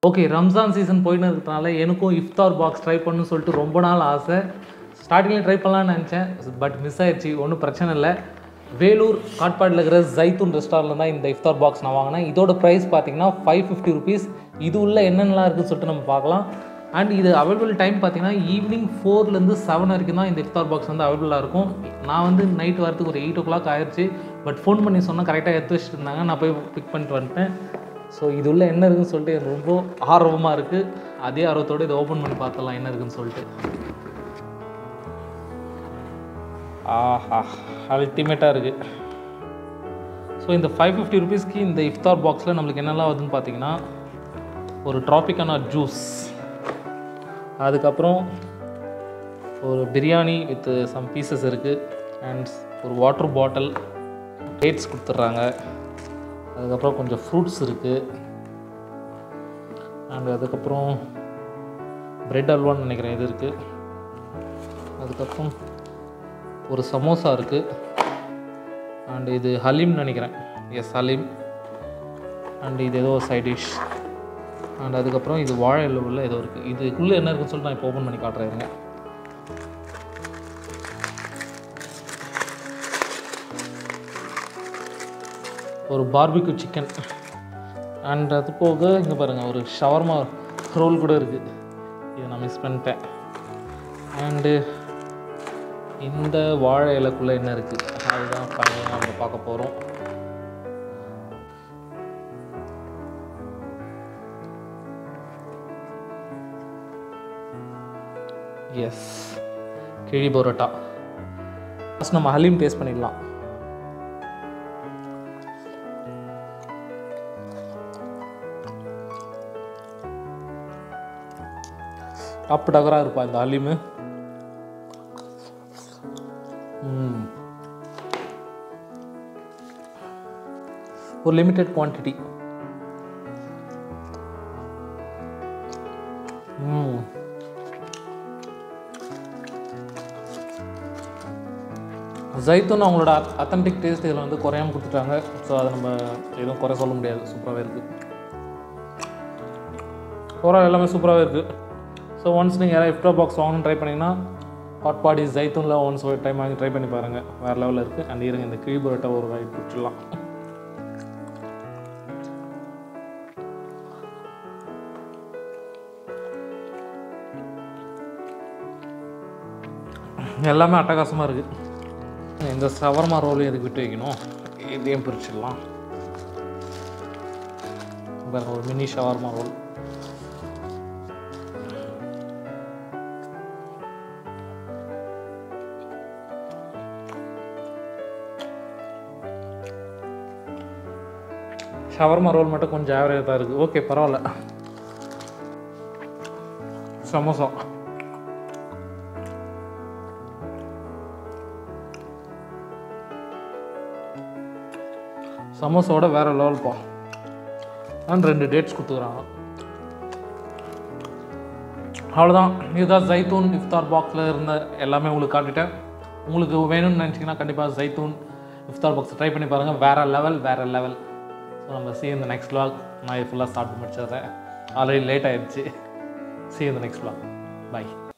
Okay Ramzan season போயின்னு இருக்கிறதுனால எனக்கும் இஃப்தார் பாக்ஸ் ட்ரை பண்ணணும்னு சொல்லிட்டு ரொம்ப நாள் ஆசை ஸ்டார்டிங்கில் ட்ரை பண்ணலாம்னு நினச்சேன் பட் மிஸ் ஆயிடுச்சு ஒன்றும் பிரச்சனை இல்லை வேலூர் காட்பாடில் இருக்கிற ஜைத்தூன் ரெஸ்டாரண்ட்டில் தான் இந்த இஃப்தார் பாக்ஸ் நான் வாங்கினேன் இதோட ப்ரைஸ் பார்த்தீங்கன்னா ஃபைவ் ஃபிஃப்டி ருபீஸ் இது உள்ள என்னென்னலாம் இருக்குன்னு சொல்லிட்டு நம்ம பார்க்கலாம் அண்ட் இது அவைலபிள் டைம் பார்த்தீங்கன்னா ஈவினிங் ஃபோர்லேருந்து செவன் வரைக்கும் தான் இந்த இஃப்தார் பாக்ஸ் வந்து அவைலபிளாக இருக்கும் நான் வந்து நைட் வரதுக்கு ஒரு எயிட் ஓ கிளாக் ஆயிடுச்சு பட் ஃபோன் பண்ணி சொன்னால் கரெக்டாக எடுத்து வச்சுட்டு இருந்தாங்க நான் போய் பிக் பண்ணிட்டு வந்துட்டேன் ஸோ இது உள்ள என்ன இருக்குன்னு சொல்லிட்டு எனக்கு ரொம்ப ஆர்வமாக இருக்குது அதே ஆர்வத்தோடு இதை ஓப்பன் பண்ணி பார்த்தலாம் என்ன இருக்குன்னு சொல்லிட்டு ஆஹா அல்டிமேட்டாக இருக்குது ஸோ இந்த ஃபைவ் ஃபிஃப்டி ருபீஸ்க்கு இந்த இஃப்தார் பாக்ஸில் நம்மளுக்கு என்னெல்லாம் வருதுன்னு பார்த்தீங்கன்னா ஒரு ட்ராபிக்கான ஜூஸ் அதுக்கப்புறம் ஒரு பிரியாணி வித் சம் பீசஸ் இருக்குது அண்ட் ஒரு வாட்டர் பாட்டில் டேட்ஸ் கொடுத்துட்றாங்க அதுக்கப்புறம் கொஞ்சம் ஃப்ரூட்ஸ் இருக்குது அண்ட் அதுக்கப்புறம் பிரெட் அல்வான்னு நினைக்கிறேன் இது இருக்குது அதுக்கப்புறம் ஒரு சமோசா இருக்குது அண்ட் இது ஹலீம் நினைக்கிறேன் எஸ் ஹலீம் அண்ட் இது ஏதோ சைட் டிஷ் அண்ட் அதுக்கப்புறம் இது வாழை இலையில் ஏதோ இருக்குது இதுக்குள்ளே என்ன இருக்குன்னு சொல்லிட்டு நான் இப்போ ஓப்பன் பண்ணி காட்டுறேன் இருங்க. ஒரு பார்பிக்யூ சிக்கன் அண்ட் அது போக இங்கே பாருங்கள் ஒரு ஷவர்மா ரோல் கூட இருக்குது இதை நான் மிஸ் பண்ணிட்டேன் அண்டு இந்த வாழை இலைக்குள்ளே என்ன இருக்குது அதுதான் ஃபைனலாக நம்ம பார்க்க போகிறோம் எஸ் கிழி பரோட்டா ஃபஸ்ட் நம்ம ஹலீம் டேஸ்ட் பண்ணிடலாம் டாப் டகராக இருப்பா இந்த ஹலீமு ம். ஒரு லிமிட்டெட் குவான்டிட்டி ம் ஜைத்தூன் அவங்களோட அத்தன்டிக் டேஸ்ட் இதில் வந்து குறையாம கொடுத்துட்டாங்க ஸோ அதை நம்ம எதுவும் குறை சொல்ல முடியாது சூப்பராகவே இருக்குது ஓவரால் எல்லாமே சூப்பராகவே இருக்குது ஸோ ஒன்ஸ் நீங்கள் யாராவது இஃப்டா பாக்ஸ் வாங்கணும்னு ட்ரை பண்ணிங்கன்னா ஹாட் பாடி ஜைத்தூனில் ஒன்ஸ் ஒரு டைம் வாங்கி ட்ரை பண்ணி பாருங்கள் வேறு லெவலில் இருக்குது அண்ட் இருங்க இந்த கிழி பரோட்டா ஒரு வாய் பிடிச்சிடலாம் எல்லாமே அட்டகாசமாக இருக்குது இந்த சவர்மா ரோலையும் எதுக்கு விட்டு வைக்கணும் இதையும் பிரிச்சிடலாம் பாருங்க, ஒரு mini shawarma roll shawarma roll மட்டும் கொஞ்சம் ஆவரேஜ் தான் இருக்குது ஓகே பரவாயில்ல சமோசா சமோசாவோட வேறு லெவல்ப்பா அண்ட் ரெண்டு டேட்ஸ் கொடுத்துக்குறாங்க அவ்வளோதான் இதுதான் ஜைத்தூன் இஃப்தார் பாக்ஸில் இருந்த எல்லாமே உங்களுக்கு காட்டிட்டேன் உங்களுக்கு வேணும்னு நினச்சிங்கன்னா கண்டிப்பாக ஜைத்தூன் இஃப்தார் பாக்ஸ் ட்ரை பண்ணி பாருங்கள் வேறு லெவல் வேறு லெவல் ஸோ நம்ம சி இந்த நெக்ஸ்ட் vlog நான் ஃபுல்லாக ஸ்டார்ட் முடிச்சிடுறேன் ஆல்ரெடி லேட் ஆயிடுச்சு சி இந்த நெக்ஸ்ட் vlog பை